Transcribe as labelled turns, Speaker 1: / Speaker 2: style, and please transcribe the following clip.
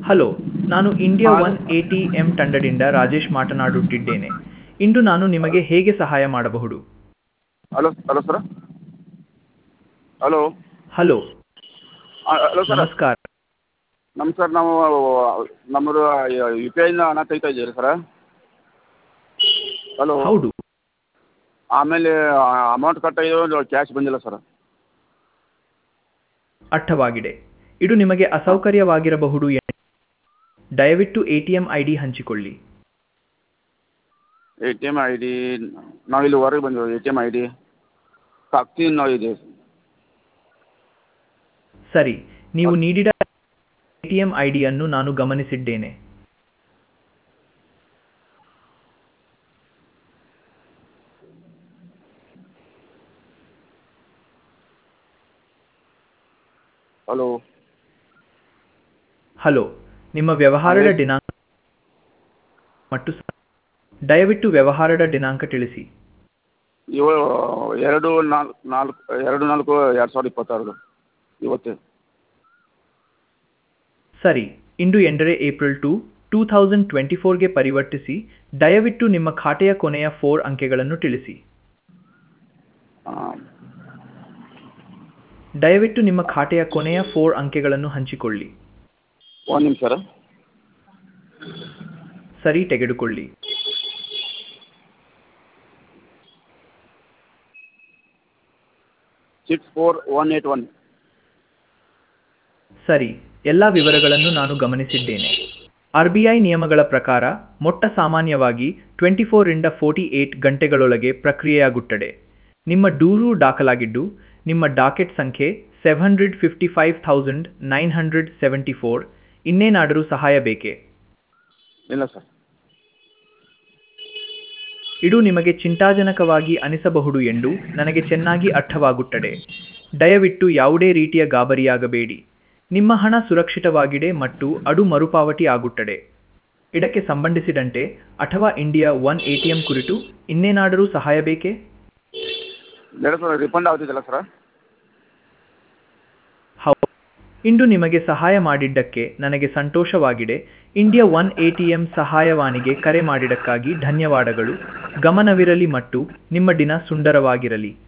Speaker 1: Hello ನಾನು India one A T M ತಂಡದಿಂದ ರಾಜೇಶ್ ಮಾತನಾಡುತ್ತಿದ್ದೇನೆ ಇಂದು ನಾನು ನಿಮಗೆ ಹೇಗೆ ಸಹಾಯ ಮಾಡಬಹುದು
Speaker 2: hello hello sir hello
Speaker 1: hello
Speaker 2: hello sir
Speaker 1: ನಮಸ್ಕಾರ
Speaker 2: ನಮಸ್ಕಾರ ನಾವು ನಮ್ಮದು ಯು ಪಿ ಐನ ಹಣ ತೆಗಿತಾ ಇದ್ದೀವಿ ಸರ ಹಲೋ
Speaker 1: ಹೌದು
Speaker 2: ಆಮೇಲೆ ಅಮೌಂಟ್ ಕಟ್ಟಾಗಿದೆ ಕ್ಯಾಶ್ ಬಂದಿಲ್ಲ ಸರ್
Speaker 1: ಅರ್ಥವಾಗಿದೆ ಇದು ನಿಮಗೆ ಅಸೌಕರ್ಯವಾಗಿರಬಹುದು ಎ- ದಯವಿಟ್ಟು A T M I D ಹಂಚಿಕೊಳ್ಳಿ
Speaker 2: A T M I D ನಾವು ಇಲ್ಲಿ ಹೊರಗೆ ಬಂದಿವಿ A T M I D ಸಾಕ್ಷಿ ನಾವು ಇದೆ
Speaker 1: ಸರಿ ನೀವು ನೀಡಿದ ಎ ಟಿ ಎಂ ಐ ಡಿಯನ್ನು ನಾನು ಗಮನಿಸಿದ್ದೇನೆ
Speaker 2: ಹಲೋ
Speaker 1: ಹಲೋ ನಿಮ್ಮ ವ್ಯವಹಾರದ
Speaker 2: ಅದೇ.
Speaker 1: ದಿನಾಂಕ ಮತ್ತು ಸ- ದಯವಿಟ್ಟು ವ್ಯವಹಾರದ ದಿನಾಂಕ ತಿಳಿಸಿ
Speaker 2: ಏಳು ಎರಡು ನಾಲ್ಕು ನಾಲ್ಕು ಎರಡು ನಾಲ್ಕು ಎರಡು ಸಾವಿರದ ಇಪ್ಪತ್ತಾರು ಇವತ್ತು
Speaker 1: ಸರಿ ಇಂದು ಎಂದರೆ April two two thousand twenty ಫೋರ್ಗೆ ಪರಿವರ್ತಿಸಿ ದಯವಿಟ್ಟು ನಿಮ್ಮ ಖಾತೆಯ ಕೊನೆಯ ಫೋರ್ ಅಂಕೆಗಳನ್ನು ತಿಳಿಸಿ
Speaker 2: ಹಾಂ
Speaker 1: ದಯವಿಟ್ಟು ನಿಮ್ಮ ಖಾತೆಯ ಕೊನೆಯ ಫೋರ್ ಅಂಕೆಗಳನ್ನು ಹಂಚಿಕೊಳ್ಳಿ
Speaker 2: ಒಂದು ನಿಮಿಷ ಸರ್
Speaker 1: ಸರಿ ತೆಗೆದುಕೊಳ್ಳಿ
Speaker 2: six four one eight one
Speaker 1: ಸರಿ ಎಲ್ಲ ವಿವರಗಳನ್ನು ನಾನು ಗಮನಿಸಿದ್ದೇನೆ ಆರ್ ಬಿ ಐ ನಿಯಮಗಳ ಪ್ರಕಾರ ಮೊಟ್ಟ ಸಾಮಾನ್ಯವಾಗಿ ಟ್ವೆಂಟಿ ಫೋರಿಂದ ಫೋರ್ಟಿ ಏಟ್ ಗಂಟೆಗಳೊಳಗೆ ಪ್ರಕ್ರಿಯೆಯಾಗುತ್ತದೆ ನಿಮ್ಮ ದೂರು ದಾಖಲಾಗಿದ್ದು ನಿಮ್ಮ ಡಾಕೆಟ್ ಸಂಖ್ಯೆ seven hundred fifty five thousand nine hundred seventy four ಇನ್ನೇನಾದರೂ ಸಹಾಯ ಬೇಕೇ
Speaker 2: ಇಲ್ಲ ಸರ್
Speaker 1: ಇದು ನಿಮಗೆ ಚಿಂತಾಜನಕವಾಗಿ ಅನಿಸಬಹುದು ಎಂದು ನನಗೆ ಚೆನ್ನಾಗಿ ಅರ್ಥವಾಗುತ್ತದೆ ದಯವಿಟ್ಟು ಯಾವುದೇ ರೀತಿಯ ಗಾಬರಿಯಾಗಬೇಡಿ ನಿಮ್ಮ ಹಣ ಸುರಕ್ಷಿತವಾಗಿದೆ ಮತ್ತು ಅದು ಮರುಪಾವತಿ ಆಗುತ್ತದೆ ಇದಕ್ಕೆ ಸಂಬಂಧಿಸಿದಂತೆ ಅಥವಾ India one A T M ಕುರಿತು ಇನ್ನೇನಾದರೂ ಸಹಾಯ ಬೇಕೇ
Speaker 2: ಬೇಡ ಸರ್ ರಿಫಂಡ್ ಆಗ್ತಿದ್ದಲ್ಲ ಸರ್
Speaker 1: ಹೌದು ಇಂದು ನಿಮಗೆ ಸಹಾಯ ಮಾಡಿದ್ದಕ್ಕೆ ನನಗೆ ಸಂತೋಷವಾಗಿದೆ India one A T M ಸಹಾಯವಾಣಿಗೆ ಕರೆ ಮಾಡಿದ್ದಕ್ಕಾಗಿ ಧನ್ಯವಾದಗಳು ಗಮನವಿರಲಿ ಮತ್ತು ನಿಮ್ಮ ದಿನ ಸುಂದರವಾಗಿರಲಿ